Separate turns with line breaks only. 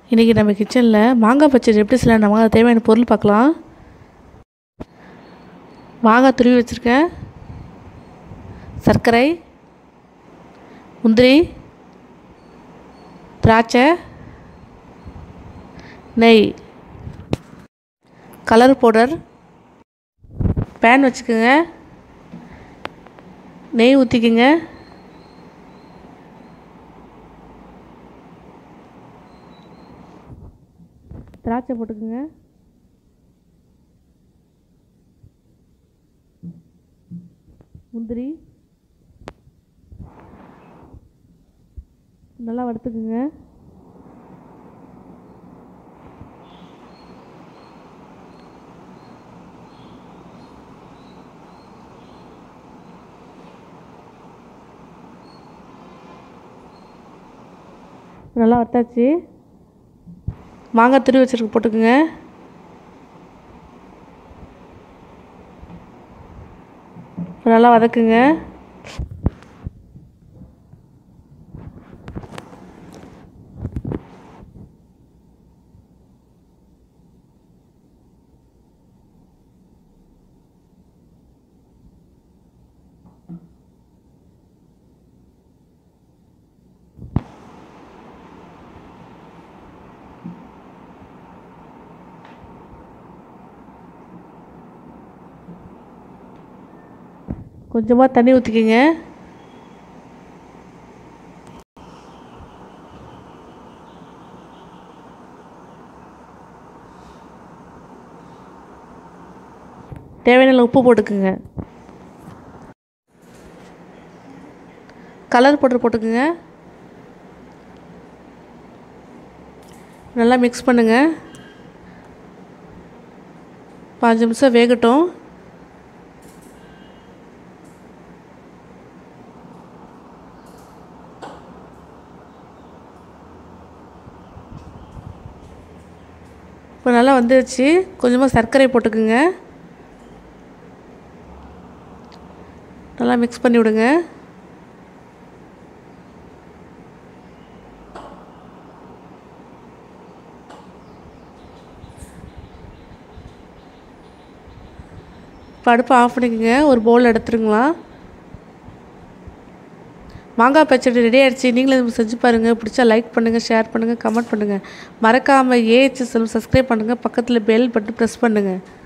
இன்றைக்கி நம்ம கிச்சனில் மாங்காய் பச்சடி எப்படி செய்யலாம் நம்ம அதுக்கு தேவையான பொருள் பார்க்கலாம் மாங்காய் துருவி வச்சுருக்கேன் சர்க்கரை முந்திரி திராட்சை நெய் கலர் பவுடர் பேன் வச்சுக்கோங்க நெய் ஊற்றிக்குங்க திராட்சை போட்டுக்குங்க முந்திரி நல்லா வறுத்துக்குங்க நல்லா வறுத்தாச்சு மாங்காய் துருவி வச்சுருக்கு போட்டுக்குங்க நல்லா வதக்குங்க கொஞ்சமாக தண்ணி ஊற்றிக்கிங்க தேவையான அளவு உப்பு போட்டுக்குங்க கலர் பவுடர் போட்டுக்குங்க நல்லா மிக்ஸ் பண்ணுங்கள் பாஞ்சு நிமிஷம் வேகட்டும் இப்போ நல்லா வந்துருச்சு கொஞ்சமாக சர்க்கரை போட்டுக்குங்க நல்லா மிக்ஸ் பண்ணி விடுங்க இப்போ அடுப்பை ஆஃப் பண்ணிக்கோங்க ஒரு பவுல் எடுத்துருங்களா மாங்காய் பச்சடி ரெடி ஆகிடுச்சு நீங்களும் இது செஞ்சு பாருங்கள் பிடிச்சா லைக் பண்ணுங்கள் ஷேர் பண்ணுங்கள் கமெண்ட் பண்ணுங்கள் மறக்காமல் ஏஹெச்எஸ் சப்ஸ்கிரைப் பண்ணுங்கள் பக்கத்தில் பெல் பட்டன் ப்ரெஸ் பண்ணுங்கள்